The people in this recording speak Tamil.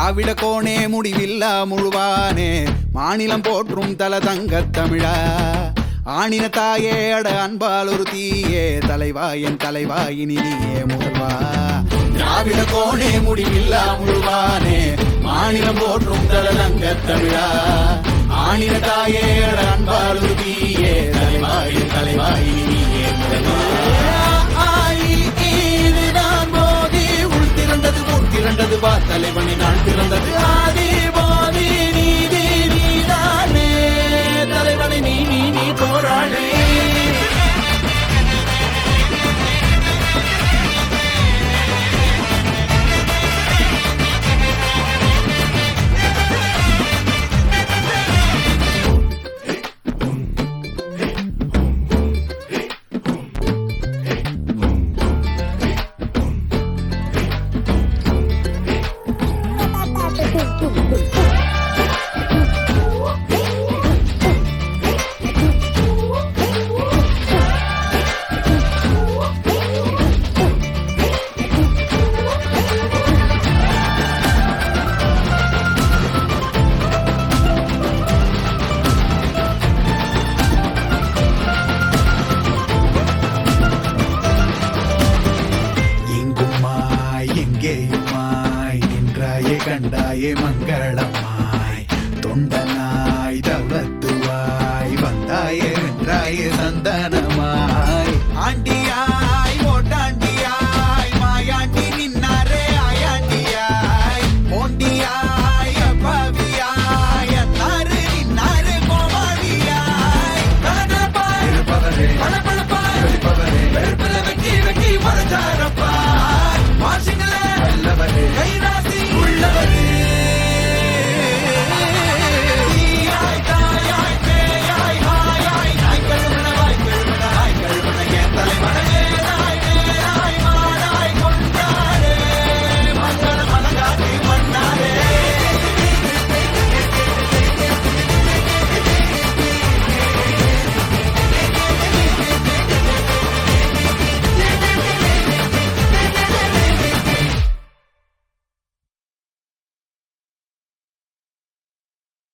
திராவிட கோணே முடிவில்லா முழுவானே மாநிலம் போற்றும் தல தங்க தமிழா ஆணின தாயே அட அன்பால் ஒரு தீயே தலைவா என் தலைவா இனி நீயே முதல்வா திராவிட கோணே முடிவில்லா முழுவானே மாநிலம் போற்றும் தல தங்க தமிழா ஆணின தாயே அட அன்பால் ஒரு தீயே தலைவா என் தலைவா இனி நீயே முதல்வா ஆயி இதுதான் மோதி உள் திரண்டது உள் திரண்டது வா தலைவனி நாள் திறந்தது ஆதி போதி நீதி நீதானே தலைவனை நீ நீ நீ போராளே எங்குமாய் எங்கேயுமாய் நின்றாயே கண்டாயே மங்களமாய் தொண்டனாய் தவ